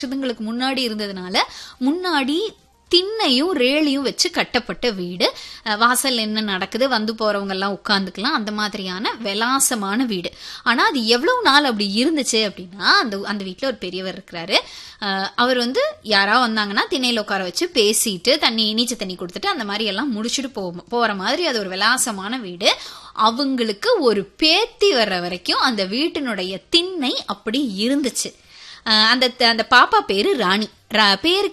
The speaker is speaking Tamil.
வருஷங்களுக்கு முன்னாடி இருந்ததுனால முன்னாடி திண்ணையும் ரேலியும் வச்சு கட்டப்பட்ட வீடு அஹ் வாசல்ல என்ன நடக்குது வந்து போறவங்க எல்லாம் உட்காந்துக்கலாம் அந்த மாதிரியான விலாசமான வீடு ஆனா அது எவ்வளவு நாள் அப்படி இருந்துச்சு அப்படின்னா அந்த அந்த வீட்ல ஒரு பெரியவர் இருக்கிறாரு அஹ் அவர் வந்து யாரா வந்தாங்கன்னா திண்ணையில உட்கார வச்சு பேசிட்டு தண்ணி நீச்ச தண்ணி கொடுத்துட்டு அந்த மாதிரி எல்லாம் முடிச்சுட்டு போ போற மாதிரி அது ஒரு விலாசமான வீடு அவங்களுக்கு ஒரு பேத்தி வர்ற வரைக்கும் அந்த வீட்டினுடைய திண்ணை அப்படி இருந்துச்சு அஹ் அந்த அந்த பாப்பா பேரு ராணி ரா- பேருக்கு